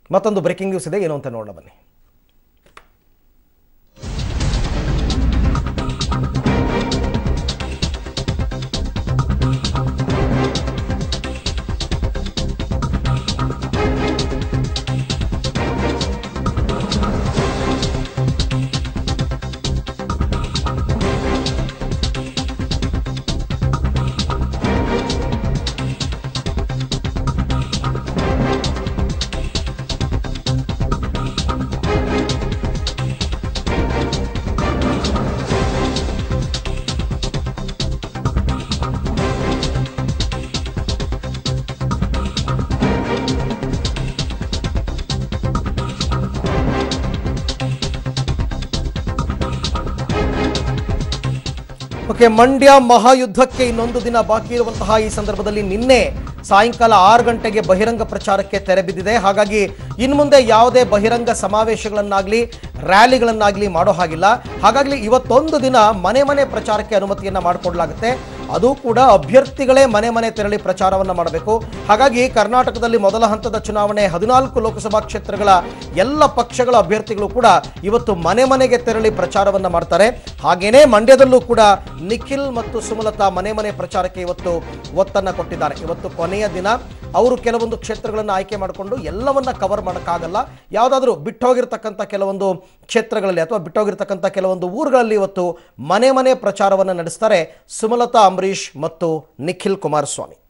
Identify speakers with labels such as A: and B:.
A: ಮತ್ತೊಂದು breaking news ಇದೆ ಏನು ಅಂತ ನೋಡೋಣ ಬನ್ನಿ ಓಕೆ ಮಂಡ್ಯ ಮಹಾಯುದ್ಧಕ್ಕೆ ಇನ್ನೊಂದು ದಿನ ಬಾಕಿ ಇರುವಂತಹ ಈ ಸಂದರ್ಭದಲ್ಲಿ ನಿನ್ನೆ ಸಾಯಂಕಾಲ ಆರು ಗಂಟೆಗೆ ಬಹಿರಂಗ ಪ್ರಚಾರಕ್ಕೆ ತೆರೆ ಬಿದ್ದಿದೆ ಹಾಗಾಗಿ ಇನ್ನು ಮುಂದೆ ಯಾವುದೇ ಬಹಿರಂಗ ಸಮಾವೇಶಗಳನ್ನಾಗಲಿ ರ್ಯಾಲಿಗಳನ್ನಾಗಲಿ ಮಾಡೋ ಹಾಗಿಲ್ಲ ಹಾಗಾಗಿ ಇವತ್ತೊಂದು ದಿನ ಮನೆ ಮನೆ ಪ್ರಚಾರಕ್ಕೆ ಅನುಮತಿಯನ್ನ ಮಾಡಿಕೊಡ್ಲಾಗುತ್ತೆ ಅದು ಕೂಡ ಅಭ್ಯರ್ಥಿಗಳೇ ಮನೆ ಮನೆ ತೆರಳಿ ಪ್ರಚಾರವನ್ನ ಮಾಡಬೇಕು ಹಾಗಾಗಿ ಕರ್ನಾಟಕದಲ್ಲಿ ಮೊದಲ ಹಂತದ ಚುನಾವಣೆ ಹದಿನಾಲ್ಕು ಲೋಕಸಭಾ ಕ್ಷೇತ್ರಗಳ ಎಲ್ಲ ಪಕ್ಷಗಳ ಅಭ್ಯರ್ಥಿಗಳು ಕೂಡ ಇವತ್ತು ಮನೆ ಮನೆಗೆ ತೆರಳಿ ಪ್ರಚಾರವನ್ನ ಮಾಡ್ತಾರೆ ಹಾಗೇನೇ ಮಂಡ್ಯದಲ್ಲೂ ಕೂಡ ನಿಖಿಲ್ ಮತ್ತು ಸುಮಲತಾ ಮನೆ ಮನೆ ಪ್ರಚಾರಕ್ಕೆ ಇವತ್ತು ಒತ್ತನ್ನ ಕೊಟ್ಟಿದ್ದಾರೆ ಇವತ್ತು ಕೊನೆಯ ದಿನ ಅವರು ಕೆಲವೊಂದು ಕ್ಷೇತ್ರಗಳನ್ನು ಆಯ್ಕೆ ಮಾಡಿಕೊಂಡು ಎಲ್ಲವನ್ನ ಕವರ್ ಮಾಡೋಕ್ಕಾಗಲ್ಲ ಯಾವುದಾದ್ರೂ ಬಿಟ್ಟೋಗಿರ್ತಕ್ಕಂಥ ಕೆಲವೊಂದು ಕ್ಷೇತ್ರಗಳಲ್ಲಿ ಅಥವಾ ಬಿಟ್ಟೋಗಿರ್ತಕ್ಕಂಥ ಕೆಲವೊಂದು ಊರುಗಳಲ್ಲಿ ಇವತ್ತು ಮನೆ ಮನೆ ಪ್ರಚಾರವನ್ನು ನಡೆಸ್ತಾರೆ ಸುಮಲತಾ ಅಂಬರೀಷ್ ಮತ್ತು ನಿಖಿಲ್ ಕುಮಾರಸ್ವಾಮಿ